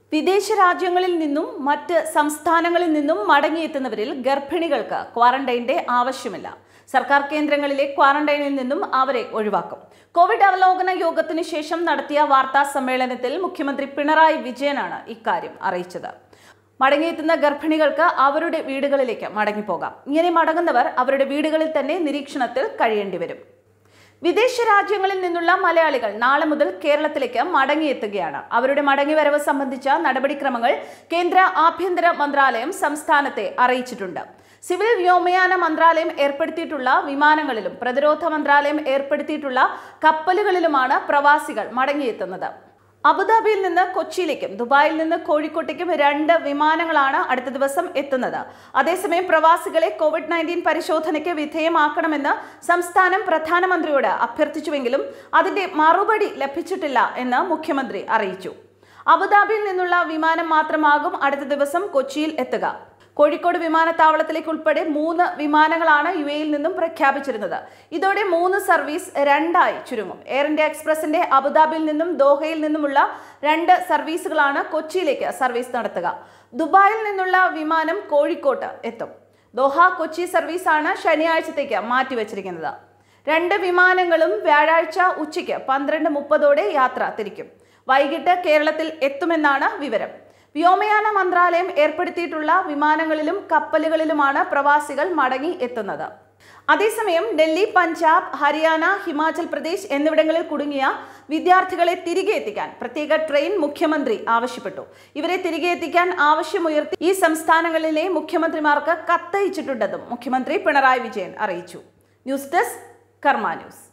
വിദേശ രാജ്യങ്ങളിൽ നിന്നും മറ്റ് സംസ്ഥാനങ്ങളിൽ നിന്നും മടങ്ങിയെത്തുന്നവരിൽ ഗർഭിണികൾക്ക് ക്വാറന്റൈന്റെ ആവശ്യമില്ല സർക്കാർ കേന്ദ്രങ്ങളിലെ ക്വാറന്റൈനിൽ നിന്നും അവരെ ഒഴിവാക്കും കോവിഡ് അവലോകന യോഗത്തിനു ശേഷം നടത്തിയ വാർത്താ സമ്മേളനത്തിൽ മുഖ്യമന്ത്രി പിണറായി വിജയനാണ് ഇക്കാര്യം അറിയിച്ചത് മടങ്ങിയെത്തുന്ന ഗർഭിണികൾക്ക് അവരുടെ വീടുകളിലേക്ക് മടങ്ങിപ്പോകാം ഇങ്ങനെ മടങ്ങുന്നവർ അവരുടെ വീടുകളിൽ തന്നെ നിരീക്ഷണത്തിൽ കഴിയേണ്ടി വരും വിദേശ രാജ്യങ്ങളിൽ നിന്നുള്ള മലയാളികൾ നാളെ മുതൽ കേരളത്തിലേക്ക് മടങ്ങിയെത്തുകയാണ് അവരുടെ മടങ്ങിവരവ് സംബന്ധിച്ച നടപടിക്രമങ്ങൾ കേന്ദ്ര ആഭ്യന്തര മന്ത്രാലയം സംസ്ഥാനത്തെ അറിയിച്ചിട്ടുണ്ട് സിവിൽ വ്യോമയാന മന്ത്രാലയം ഏർപ്പെടുത്തിയിട്ടുള്ള വിമാനങ്ങളിലും പ്രതിരോധ മന്ത്രാലയം ഏർപ്പെടുത്തിയിട്ടുള്ള കപ്പലുകളിലുമാണ് പ്രവാസികൾ മടങ്ങിയെത്തുന്നത് അബുദാബിയിൽ നിന്ന് കൊച്ചിയിലേക്കും ദുബായിൽ നിന്ന് കോഴിക്കോട്ടേക്കും രണ്ട് വിമാനങ്ങളാണ് അടുത്ത ദിവസം എത്തുന്നത് അതേസമയം പ്രവാസികളെ കോവിഡ് നയൻറ്റീൻ പരിശോധനയ്ക്ക് വിധേയമാക്കണമെന്ന് സംസ്ഥാനം പ്രധാനമന്ത്രിയോട് അഭ്യർത്ഥിച്ചുവെങ്കിലും അതിന്റെ മറുപടി ലഭിച്ചിട്ടില്ല എന്ന് മുഖ്യമന്ത്രി അറിയിച്ചു അബുദാബിയിൽ നിന്നുള്ള വിമാനം മാത്രമാകും അടുത്ത ദിവസം കൊച്ചിയിൽ എത്തുക കോഴിക്കോട് വിമാനത്താവളത്തിലേക്ക് ഉൾപ്പെടെ മൂന്ന് വിമാനങ്ങളാണ് യു എയിൽ നിന്നും പ്രഖ്യാപിച്ചിരുന്നത് ഇതോടെ മൂന്ന് സർവീസ് രണ്ടായി ചുരുങ്ങും എയർ ഇന്ത്യ എക്സ്പ്രസിന്റെ അബുദാബിയിൽ നിന്നും ദോഹയിൽ നിന്നുമുള്ള രണ്ട് സർവീസുകളാണ് കൊച്ചിയിലേക്ക് സർവീസ് നടത്തുക ദുബായിൽ നിന്നുള്ള വിമാനം കോഴിക്കോട്ട് എത്തും ദോഹ കൊച്ചി സർവീസാണ് ശനിയാഴ്ചത്തേക്ക് മാറ്റിവെച്ചിരിക്കുന്നത് രണ്ട് വിമാനങ്ങളും വ്യാഴാഴ്ച ഉച്ചയ്ക്ക് പന്ത്രണ്ട് മുപ്പതോടെ യാത്ര തിരിക്കും വൈകിട്ട് കേരളത്തിൽ എത്തുമെന്നാണ് വിവരം വ്യോമയാന മന്ത്രാലയം ഏർപ്പെടുത്തിയിട്ടുള്ള വിമാനങ്ങളിലും കപ്പലുകളിലുമാണ് പ്രവാസികൾ മടങ്ങി എത്തുന്നത് അതേസമയം ഡൽഹി പഞ്ചാബ് ഹരിയാന ഹിമാചൽ പ്രദേശ് എന്നിവിടങ്ങളിൽ കുടുങ്ങിയ വിദ്യാർത്ഥികളെ തിരികെ എത്തിക്കാൻ പ്രത്യേക ട്രെയിൻ മുഖ്യമന്ത്രി ആവശ്യപ്പെട്ടു ഇവരെ തിരികെ എത്തിക്കാൻ ആവശ്യമുയർത്തി ഈ സംസ്ഥാനങ്ങളിലെ മുഖ്യമന്ത്രിമാർക്ക് കത്തയച്ചിട്ടുണ്ടെന്നും മുഖ്യമന്ത്രി പിണറായി വിജയൻ അറിയിച്ചു ന്യൂസ് ഡെസ്ക് കർമ്മ ന്യൂസ്